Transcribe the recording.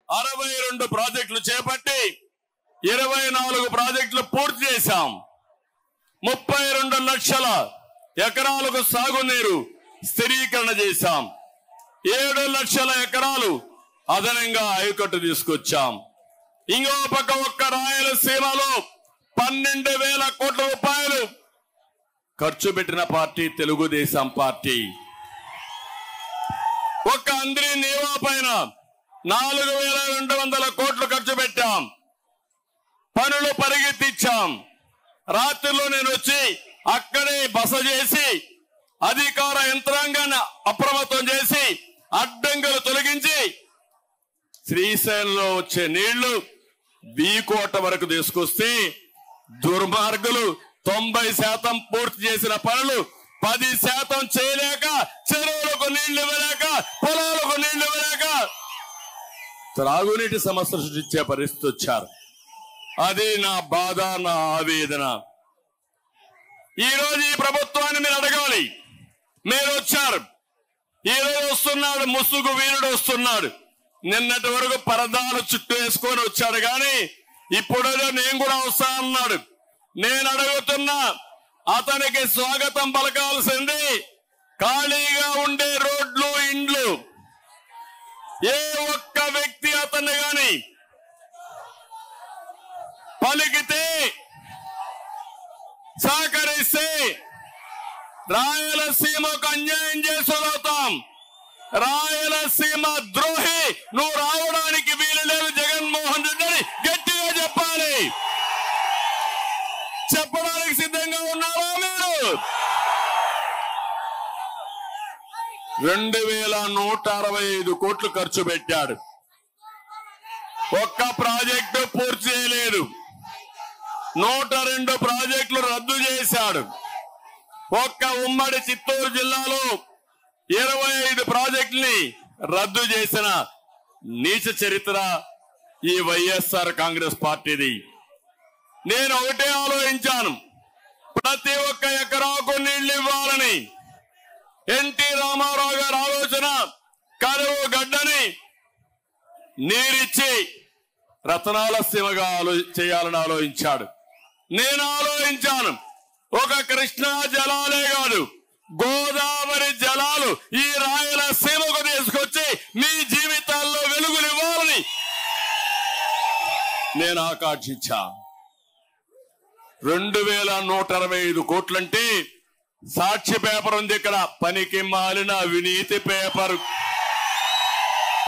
అరవై రెండు ప్రాజెక్టులు చేపట్టి ఇరవై నాలుగు ప్రాజెక్టులు పూర్తి చేశాం ముప్పై రెండు లక్షల ఎకరాలకు సాగునీరు స్థిరీకరణ చేశాం ఏడు లక్షల ఎకరాలు అదనంగా ఆయకట్టు తీసుకొచ్చాం ఇంకో పక్క ఒక్క రాయలసీమలో పన్నెండు వేల కోట్ల రూపాయలు ఖర్చు పెట్టిన పార్టీ తెలుగుదేశం పార్టీ ఒక్క అంద్రి నీవా పైన నాలుగు వేల రెండు వందల కోట్లు ఖర్చు పెట్టాం పనులు పరిగెత్తిచ్చాం రాత్రిలో నేను వచ్చి అక్కడే బస చేసి అధికార యంత్రాంగాన్ని అప్రమత్తం చేసి అడ్డంకులు తొలగించి శ్రీశైలంలో వచ్చే నీళ్లు వీకోట వరకు తీసుకొస్తే దుర్మార్గులు తొంభై శాతం పూర్తి చేసిన పనులు పది శాతం చేయలేక చెరువులకు నీళ్లు ఇవ్వలేక పొలాలకు నీళ్లు ఇవ్వలేక త్రాగునీటి సమస్య సృష్టించే పరిస్థితి వచ్చారు అది నా బాధ నా ఆవేదన ఈ రోజు ఈ ప్రభుత్వాన్ని మీరు అడగాలి మీరు వచ్చారు ఈ రోజు వస్తున్నాడు ముసుగు వీరుడు వస్తున్నాడు నిన్నటి వరకు పరదాలు చుట్టూ వేసుకొని వచ్చాడు కానీ ఇప్పుడేదో నేను కూడా వస్తా అన్నాడు నేను అడుగుతున్నా అతనికి స్వాగతం పలకాల్సింది ఖాళీగా ఉండే రోడ్లు ఇండ్లు ఏ ఒక్క వ్యక్తి అతన్ని గాని పలికితే సహకరిస్తే రాయలసీమకు అన్యాయం చేసులవుతాం రాయలసీమ ద్రోహి నువ్వు రావడానికి వీలు లేదు జగన్మోహన్ రెడ్డి అని గట్టిగా చెప్పాలి చెప్పడానికి సిద్ధంగా ఉన్నారా మీరు రెండు వేల నూట అరవై ఐదు కోట్లు ఖర్చు పెట్టాడు ఒక్క ప్రాజెక్టు పూర్తి చేయలేదు నూట రెండు ప్రాజెక్టులు రద్దు చేశాడు ఒక్క ఉమ్మడి చిత్తూరు జిల్లాలో ఇరవై ఐదు ప్రాజెక్టుల్ని రద్దు చేసిన నీచ చరిత్ర ఈ వైఎస్ఆర్ కాంగ్రెస్ పార్టీది నేను ఒకటే ఆలోచించాను ప్రతి ఒక్క ఎకరాకు నీళ్లు ఇవ్వాలని ఎన్టీ రామారావు గారి ఆలోచన కరువు గడ్డని నీరిచ్చి రతనాల సీమగా ఆలో చేయాలని ఆలోచించాడు నేను ఆలోచించాను ఒక కృష్ణా జలాలే కాదు గోదావరి జలాలు ఈ రాయలసీమకు తీసుకొచ్చి మీ జీవితాల్లో వెలుగులు ఇవ్వాలని నేను ఆకాంక్షించా రెండు వేల నూట అరవై ఐదు కోట్లంటే సాక్షి పేపర్ ఉంది ఇక్కడ పనికి మాలిన అవినీతి పేపర్